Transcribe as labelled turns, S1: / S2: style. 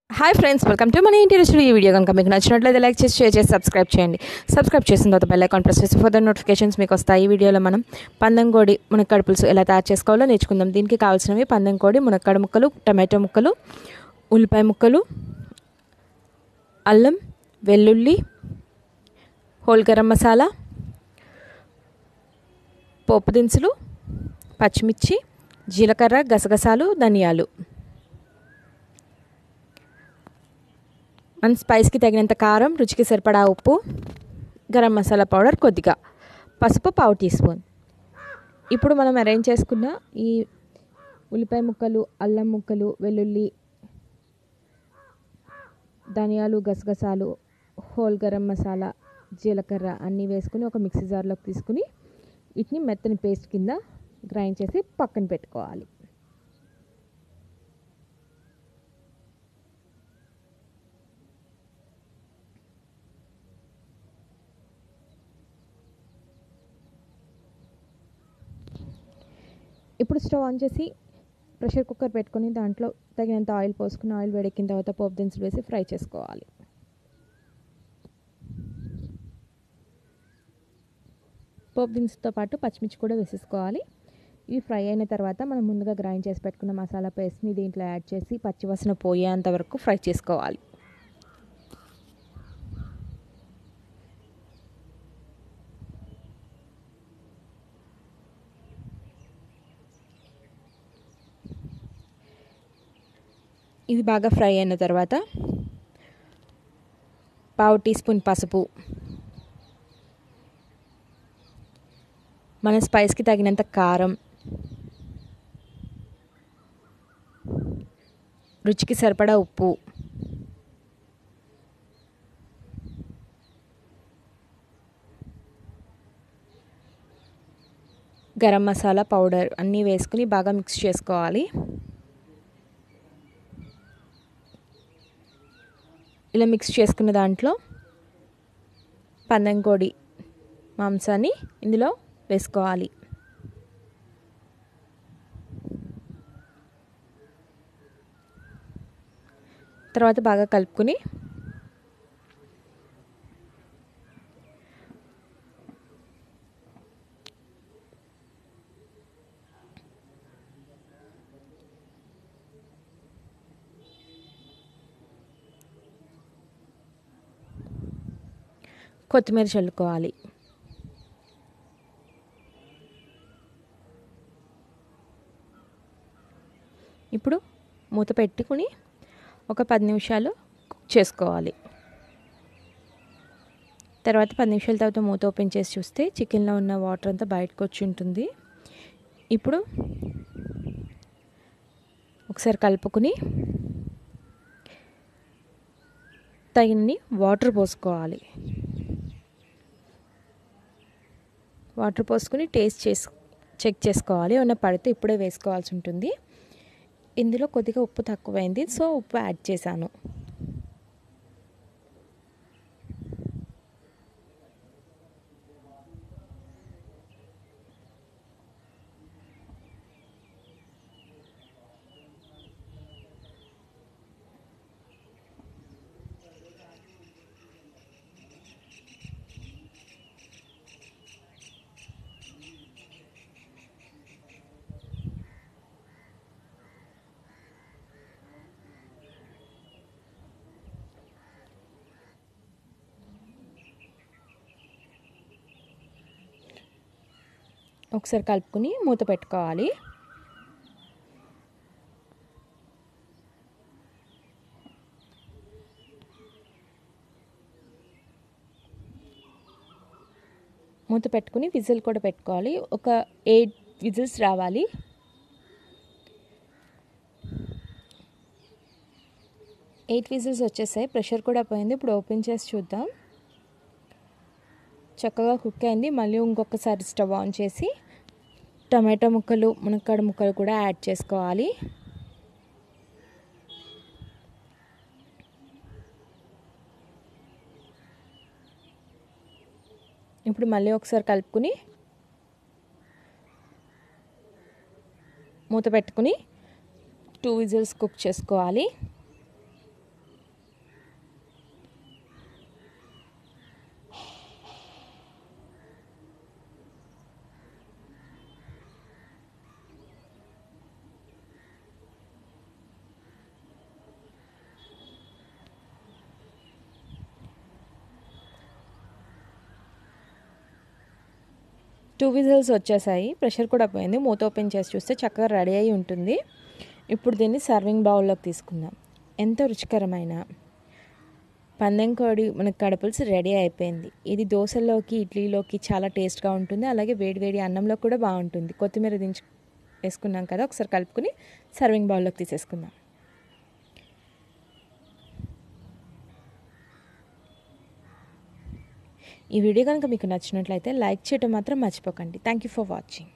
S1: hi friends welcome to మన ఇంటి రుచులు ఈ వీడియో కనుక మీకు నచ్చినట్లయితే లైక్ చేసి షేర్ చేసి సబ్స్క్రైబ్ చేయండి సబ్స్క్రైబ్ చేసిన తర్వాత బెల్ ఐకాన్ ప్రెస్ చేసి ఫర్దర్ నోటిఫికేషన్స్ మీకు వస్తాయి ఈ వీడియోలో మనం పందంకోడి మునక్కాడ పులుసు ఎలా తయారు చేసుకోవాలో నేర్చుకుందాం దీనికి కావాల్సినవి పందంకోడి మునక్కాడ ముక్కలు టమాటో ముక్కలు ఉల్లిపాయ ముక్కలు అల్లం వెల్లుల్లి హోల్ గరం మసాలా పోపు దినుసులు పచ్చిమిర్చి జీలకర్ర గసగసాలు ధనియాలు మన స్పైస్కి తగినంత కారం రుచికి సరిపడా ఉప్పు గరం మసాలా పౌడర్ కొద్దిగా పసుపు పావు టీ స్పూన్ ఇప్పుడు మనం అరేంజ్ చేసుకున్న ఈ ఉల్లిపాయ ముక్కలు అల్లం ముక్కలు వెల్లుల్లి ధనియాలు గసగసాలు హోల్ గరం మసాలా జీలకర్ర అన్నీ వేసుకుని ఒక మిక్సీ జార్లోకి తీసుకుని వీటిని మెత్తని పేస్ట్ కింద గ్రైండ్ చేసి పక్కన పెట్టుకోవాలి ఇప్పుడు స్టవ్ ఆన్ చేసి ప్రెషర్ కుక్కర్ పెట్టుకొని దాంట్లో తగినంత ఆయిల్ పోసుకుని ఆయిల్ వేడెక్కిన తర్వాత పోపు దినుసులు వేసి ఫ్రై చేసుకోవాలి పోపు దినుసుతో పాటు పచ్చిమిర్చి కూడా వేసేసుకోవాలి ఇవి ఫ్రై అయిన తర్వాత మనం ముందుగా గ్రైండ్ చేసి పెట్టుకున్న మసాలా పేస్ట్ని దీంట్లో యాడ్ చేసి పచ్చివాసన పోయేంత వరకు ఫ్రై చేసుకోవాలి ఇది బాగా ఫ్రై అయిన తర్వాత పావు టీ స్పూన్ పసుపు మన స్పైస్కి తగినంత కారం రుచికి సరిపడా ఉప్పు గరం మసాలా పౌడర్ అన్నీ వేసుకుని బాగా మిక్స్ చేసుకోవాలి ఇలా మిక్స్ చేసుకున్న దాంట్లో పందంకోడి మాంసాన్ని ఇందులో వేసుకోవాలి తర్వాత బాగా కలుపుకుని కొత్తిమీర చల్లుకోవాలి ఇప్పుడు మూత పెట్టుకుని ఒక పది నిమిషాలు కుక్ చేసుకోవాలి తర్వాత పది నిమిషాల తర్వాత మూత ఓపెన్ చేసి చూస్తే చికెన్లో ఉన్న వాటర్ అంతా బయటకు వచ్చి ఉంటుంది ఇప్పుడు ఒకసారి కలుపుకుని తగినన్ని వాటర్ పోసుకోవాలి వాటర్ పోసుకుని టేస్ట్ చేసు చెక్ చేసుకోవాలి ఏమన్నా పడితే ఇప్పుడే వేసుకోవాల్సి ఉంటుంది ఇందులో కొద్దిగా ఉప్పు తక్కువైంది సో ఉప్పు యాడ్ చేశాను ఒకసారి కలుపుకుని మూత పెట్టుకోవాలి మూత పెట్టుకుని విజిల్ కూడా పెట్టుకోవాలి ఒక ఎయిట్ విజిల్స్ రావాలి ఎయిట్ విజిల్స్ వచ్చేసాయి ప్రెషర్ కూడా పోయింది ఇప్పుడు ఓపెన్ చేసి చూద్దాం చక్కగా కుక్ అయింది మళ్ళీ ఇంకొకసారి స్టవ్ ఆన్ చేసి టమాటో ముక్కలు మునక్కాడ ముక్కలు కూడా యాడ్ చేసుకోవాలి ఇప్పుడు మళ్ళీ ఒకసారి కలుపుకుని మూత పెట్టుకుని టూ విజిల్స్ కుక్ చేసుకోవాలి టూ విజిల్స్ వచ్చేసాయి ప్రెషర్ కూడా పోయింది మూత ఓపెన్ చేసి చూస్తే చక్కగా రెడీ అయి ఉంటుంది ఇప్పుడు దీన్ని సర్వింగ్ బౌల్లోకి తీసుకుందాం ఎంతో రుచికరమైన పందెం కోడి మనకి కడపుల్స్ రెడీ అయిపోయింది ఇది దోశల్లోకి ఇడ్లీలోకి చాలా టేస్ట్గా ఉంటుంది అలాగే వేడి వేడి అన్నంలో కూడా బాగుంటుంది కొత్తిమీర దించు వేసుకున్నాం కదా ఒకసారి కలుపుకుని సర్వింగ్ బౌల్లోకి తీసేసుకుందాం ఈ వీడియో కనుక మీకు నచ్చినట్లయితే లైక్ చేయడం మాత్రం మర్చిపోకండి థ్యాంక్ యూ ఫర్ వాచింగ్